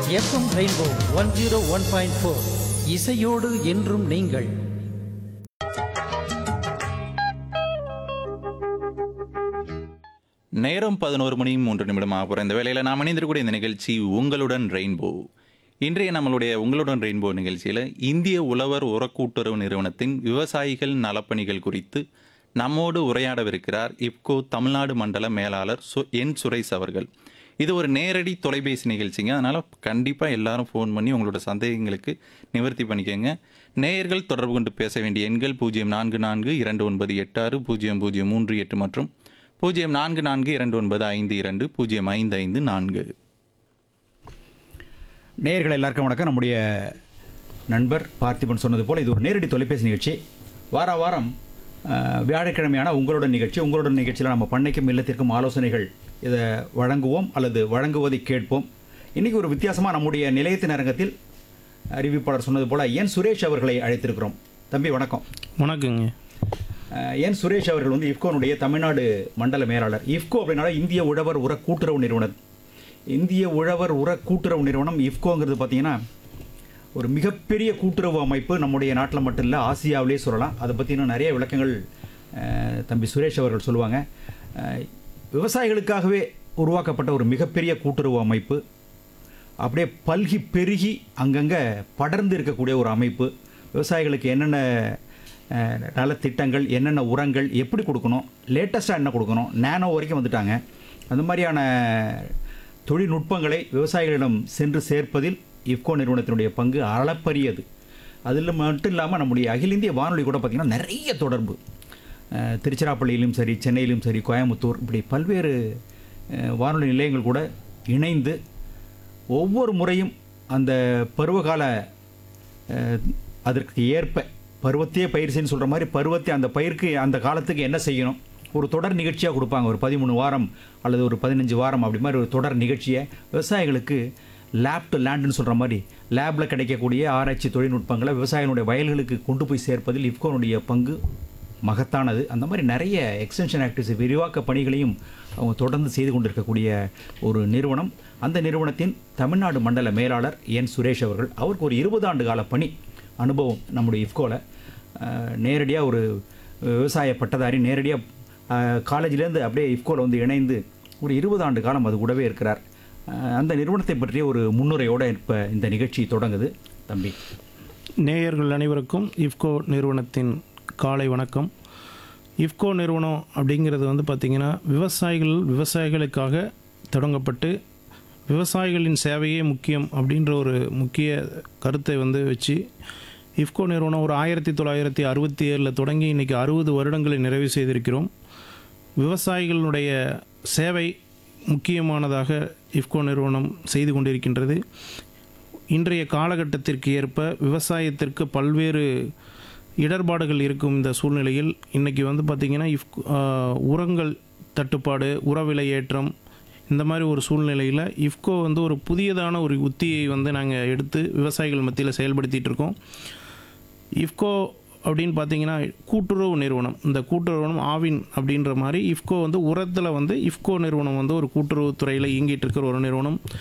FM rainbow one zero one point four இசையோடு என்றும் நீங்கள் நேரம் பதினோரு மணி மூன்று நிமிடம் ஆக போகிற இந்த வேளையில் நாம் இணைந்திருக்கக்கூடிய இந்த நிகழ்ச்சி உங்களுடன் ரெயின்போ இன்றைய நம்மளுடைய உங்களுடன் ரெயின்போ நிகழ்ச்சியில் இந்திய உழவர் உரக்கூட்டுறவு நிறுவனத்தின் விவசாயிகள் நலப்பணிகள் குறித்து நம்மோடு உரையாடவிருக்கிறார் இப்கோ தமிழ்நாடு மண்டல மேலாளர் சு என் சுரேஷ் அவர்கள் இது ஒரு நேரடி தொலைபேசி நிகழ்ச்சிங்க அதனால் கண்டிப்பாக எல்லாரும் ஃபோன் பண்ணி உங்களோட சந்தேகங்களுக்கு நிவர்த்தி பண்ணிக்கோங்க நேயர்கள் தொடர்பு கொண்டு பேச வேண்டிய எண்கள் பூஜ்ஜியம் நான்கு நான்கு இரண்டு ஒன்பது எட்டு ஆறு பூஜ்ஜியம் பூஜ்ஜியம் மூன்று எட்டு மற்றும் பூஜ்ஜியம் நான்கு நான்கு இரண்டு ஒன்பது ஐந்து இரண்டு பூஜ்ஜியம் ஐந்து ஐந்து நான்கு நேயர்கள் எல்லாருக்கும் வணக்கம் நம்முடைய நண்பர் பார்த்திபன் சொன்னது போல் இது ஒரு நேரடி தொலைபேசி நிகழ்ச்சி வார வாரம் அஹ், வியாழக்கிழமையான உங்களுடன் நிகழ்ச்சி உங்களுடன் நிகழ்ச்சியில் நம்ம பண்ணைக்கும் இல்லத்திற்கும் ஆலோசனைகள் இதை வழங்குவோம் அல்லது வழங்குவதை கேட்போம் இன்றைக்கி ஒரு வித்தியாசமாக நம்முடைய நிலையத்தின் அரங்கத்தில் அறிவிப்பாளர் சொன்னது போல் என் சுரேஷ் அவர்களை அழைத்திருக்கிறோம் தம்பி வணக்கம் வணக்கங்க அஹ், என் சுரேஷ் அவர்கள் வந்து இஃப்கோனுடைய தமிழ்நாடு மண்டல மேலாளர் இஃப்கோ அப்படின்னால இந்திய உழவர் உர கூட்டுறவு நிறுவனம் இந்திய உழவர் உர கூட்டுறவு நிறுவனம் இஃப்கோங்கிறது பார்த்தீங்கன்னா ஒரு மிகப்பெரிய கூட்டுறவு அமைப்பு நம்முடைய நாட்டில் மட்டும் இல்லை ஆசியாவிலே சொல்லலாம் அதை பற்றி இன்னும் நிறைய விளக்கங்கள் அஹ், தம்பி சுரேஷ் அவர்கள் சொல்லுவாங்க அஹ், விவசாயிகளுக்காகவே உருவாக்கப்பட்ட ஒரு மிகப்பெரிய கூட்டுறவு அமைப்பு அப்படியே பல்கி பெருகி அங்கங்கே படர்ந்து இருக்கக்கூடிய ஒரு அமைப்பு விவசாயிகளுக்கு என்னென்ன அஹ், நலத்திட்டங்கள் என்னென்ன உரங்கள் எப்படி கொடுக்கணும் லேட்டஸ்ட்டாக என்ன கொடுக்கணும் நேனோ வரைக்கும் வந்துட்டாங்க அந்த மாதிரியான தொழில்நுட்பங்களை விவசாயிகளிடம் சென்று சேர்ப்பதில் இஃப்கோ நிறுவனத்தினுடைய பங்கு அளப்பரியது அதில் மட்டும் இல்லாமல் நம்முடைய அகில இந்திய வானொலி கூட பார்த்திங்கன்னா நிறைய தொடர்பு அஹ், திருச்சிராப்பள்ளியிலும் சரி சென்னையிலும் சரி கோயம்புத்தூர் இப்படி பல்வேறு அஹ், வானொலி நிலையங்கள் கூட இணைந்து ஒவ்வொரு முறையும் அந்த பருவகால அஹ், அதற்கு ஏற்ப பருவத்தையே பயிர் செய்யணும்னு சொல்கிற மாதிரி பருவத்தை அந்த பயிருக்கு அந்த காலத்துக்கு என்ன செய்யணும் ஒரு தொடர் நிகழ்ச்சியாக கொடுப்பாங்க ஒரு பதிமூணு வாரம் அல்லது ஒரு பதினஞ்சு வாரம் அப்படி மாதிரி ஒரு தொடர் நிகழ்ச்சியை விவசாயிகளுக்கு லேப் டு லேண்டுன்னு சொல்கிற மாதிரி லேபில் கிடைக்கக்கூடிய ஆராய்ச்சி தொழில்நுட்பங்களை விவசாயிகளுடைய வயல்களுக்கு கொண்டு போய் சேர்ப்பதில் இஃப்கோனுடைய பங்கு மகத்தானது அந்த மாதிரி நிறைய எக்ஸ்டென்ஷன் ஆக்டிவிட்டிஸ் விரிவாக்க பணிகளையும் அவங்க தொடர்ந்து செய்து கொண்டிருக்கக்கூடிய ஒரு நிறுவனம் அந்த நிறுவனத்தின் தமிழ்நாடு மண்டல மேலாளர் என் சுரேஷ் அவர்கள் அவருக்கு ஒரு இருபது ஆண்டு கால பணி அனுபவம் நம்முடைய இஃப்கோவில் நேரடியாக ஒரு விவசாய பட்டதாரி நேரடியாக காலேஜ்லேருந்து அப்படியே இஃப்கோவில் வந்து இணைந்து ஒரு இருபது ஆண்டு காலம் அது கூடவே இருக்கிறார் அஹ், அந்த நிறுவனத்தை பற்றிய ஒரு முன்னுரையோடு இப்போ இந்த நிகழ்ச்சி தொடங்குது தம்பி நேயர்கள் அனைவருக்கும் இஃப்கோ நிறுவனத்தின் காலை வணக்கம் இஃப்கோ நிறுவனம் அப்படிங்கிறது வந்து பார்த்திங்கன்னா விவசாயிகள் விவசாயிகளுக்காக தொடங்கப்பட்டு விவசாயிகளின் சேவையே முக்கியம் அப்படின்ற ஒரு முக்கிய கருத்தை வந்து வச்சு இஃப்கோ நிறுவனம் ஒரு ஆயிரத்தி தொள்ளாயிரத்தி அறுபத்தி ஏழில் தொடங்கி இன்றைக்கி அறுபது வருடங்களை நிறைவு செய்திருக்கிறோம் விவசாயிகளுடைய சேவை முக்கியமானதாக இஃப்கோ நிறுவனம் செய்து கொண்டிருக்கின்றது இன்றைய காலகட்டத்திற்கு ஏற்ப விவசாயத்திற்கு பல்வேறு இடர்பாடுகள் இருக்கும் இந்த சூழ்நிலையில் இன்றைக்கி வந்து பார்த்திங்கன்னா இஃப் ஆஹ், உரங்கள் தட்டுப்பாடு உர விலை ஏற்றம் இந்த மாதிரி ஒரு சூழ்நிலையில் இஃப்கோ வந்து ஒரு புதியதான ஒரு உத்தியை வந்து நாங்கள் எடுத்து விவசாயிகள் மத்தியில் செயல்படுத்திகிட்டு இருக்கோம் இஃப்கோ அப்படின்னு பார்த்தீங்கன்னா கூட்டுறவு நிறுவனம் இந்த கூட்டுறவு நிறுவனம் ஆவின் அப்படின்ற மாதிரி இஃப்கோ வந்து உரத்தில் வந்து இஃப்கோ நிறுவனம் வந்து ஒரு கூட்டுறவு துறையில் இயங்கிட்டு இருக்கிற ஒரு நிறுவனம்